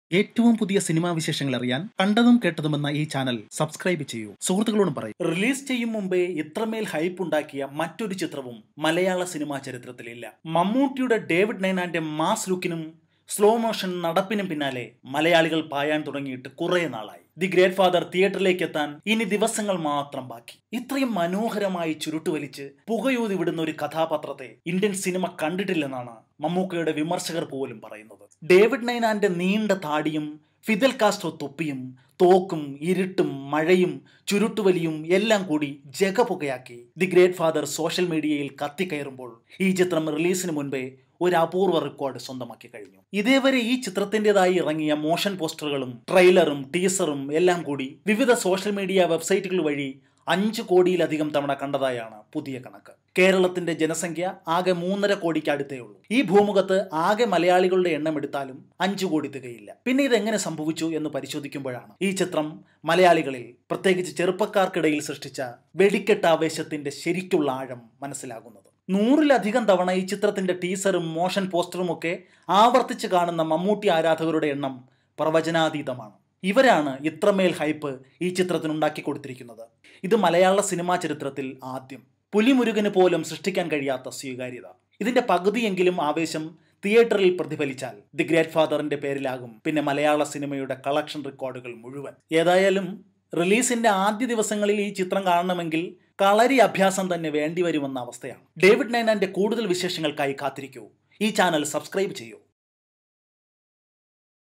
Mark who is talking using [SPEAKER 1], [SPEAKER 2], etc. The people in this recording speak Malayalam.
[SPEAKER 1] ഏറ്റവും പുതിയ സിനിമാ വിശേഷങ്ങൾ അറിയാൻ കണ്ടതും കേട്ടതുമെന്ന ഈ ചാനൽ സബ്സ്ക്രൈബ് ചെയ്യൂ സുഹൃത്തുക്കളോടും പറയും റിലീസ് ചെയ്യും മുമ്പേ ഇത്രമേൽ ഹൈപ്പ് ഉണ്ടാക്കിയ മറ്റൊരു ചിത്രവും മലയാള സിനിമാ ചരിത്രത്തിലില്ല മമ്മൂട്ടിയുടെ ഡേവിഡ് നൈനാന്റെ മാസ് ലുക്കിനും സ്ലോ മോഷൻ നടപ്പിനും പിന്നാലെ മലയാളികൾ പായാൻ തുടങ്ങിയിട്ട് കുറെ നാളായി ദി ഗ്രേറ്റ് ഫാദർ തിയേറ്ററിലേക്ക് എത്താൻ ഇനി ദിവസങ്ങൾ മാത്രം ബാക്കി ഇത്രയും മനോഹരമായി ചുരുട്ടുവലിച്ച് പുകയൂതി വിടുന്ന ഒരു കഥാപാത്രത്തെ ഇന്ത്യൻ സിനിമ കണ്ടിട്ടില്ലെന്നാണ് മമ്മൂക്കയുടെ വിമർശകർ പോലും പറയുന്നത് ഡേവിഡ് നൈനാന്റെ നീണ്ട താടിയും ഫിദൽ കാസ്ട്രോ തൊപ്പിയും തോക്കും ഇരുട്ടും മഴയും ചുരുട്ടുവലിയും എല്ലാം കൂടി ജഗപുകയാക്കി ദി ഗ്രേറ്റ് ഫാദർ സോഷ്യൽ മീഡിയയിൽ കത്തിക്കയറുമ്പോൾ ഈ ചിത്രം റിലീസിന് മുൻപേ ഒരു അപൂർവ റെക്കോർഡ് സ്വന്തമാക്കി കഴിഞ്ഞു ഇതേവരെ ഈ ചിത്രത്തിൻ്റെതായി ഇറങ്ങിയ മോഷൻ പോസ്റ്ററുകളും ട്രെയിലറും ടീസറും എല്ലാം കൂടി വിവിധ സോഷ്യൽ മീഡിയ വെബ്സൈറ്റുകൾ വഴി അഞ്ച് കോടിയിലധികം തവണ കണ്ടതായാണ് പുതിയ കണക്ക് കേരളത്തിന്റെ ജനസംഖ്യ ആകെ മൂന്നര കോടിക്ക് അടുത്തേ ഉള്ളൂ ഈ ഭൂമുഖത്ത് ആകെ മലയാളികളുടെ എണ്ണം എടുത്താലും അഞ്ചു കോടി തികയില്ല പിന്നെ ഇതെങ്ങനെ സംഭവിച്ചു എന്ന് പരിശോധിക്കുമ്പോഴാണ് ഈ ചിത്രം മലയാളികളിൽ പ്രത്യേകിച്ച് ചെറുപ്പക്കാർക്കിടയിൽ സൃഷ്ടിച്ച വെടിക്കെട്ട് ആവേശത്തിന്റെ ശരിക്കുള്ള ആഴം മനസ്സിലാകുന്നത് നൂറിലധികം തവണ ഈ ചിത്രത്തിന്റെ ടീസറും മോഷൻ പോസ്റ്ററും ഒക്കെ ആവർത്തിച്ച് കാണുന്ന മമ്മൂട്ടി ആരാധകരുടെ എണ്ണം പ്രവചനാതീതമാണ് ഇവരാണ് ഇത്രമേൽ ഹൈപ്പ് ഈ ചിത്രത്തിനുണ്ടാക്കി കൊടുത്തിരിക്കുന്നത് ഇത് മലയാള സിനിമാ ചരിത്രത്തിൽ ആദ്യം പുലിമുരുകന് പോലും സൃഷ്ടിക്കാൻ കഴിയാത്ത സ്വീകാര്യത ഇതിന്റെ പകുതിയെങ്കിലും ആവേശം തിയേറ്ററിൽ പ്രതിഫലിച്ചാൽ ദി ഗ്രേറ്റ് ഫാദറിന്റെ പേരിലാകും പിന്നെ മലയാള സിനിമയുടെ കളക്ഷൻ റെക്കോർഡുകൾ മുഴുവൻ ഏതായാലും റിലീസിന്റെ ആദ്യ ദിവസങ്ങളിൽ ഈ ചിത്രം കാണണമെങ്കിൽ കളരി അഭ്യാസം തന്നെ വേണ്ടിവരുമെന്ന അവസ്ഥയാണ് ഡേവിഡ് നൈനാന്റെ കൂടുതൽ വിശേഷങ്ങൾക്കായി കാത്തിരിക്കൂ ഈ ചാനൽ സബ്സ്ക്രൈബ് ചെയ്യൂ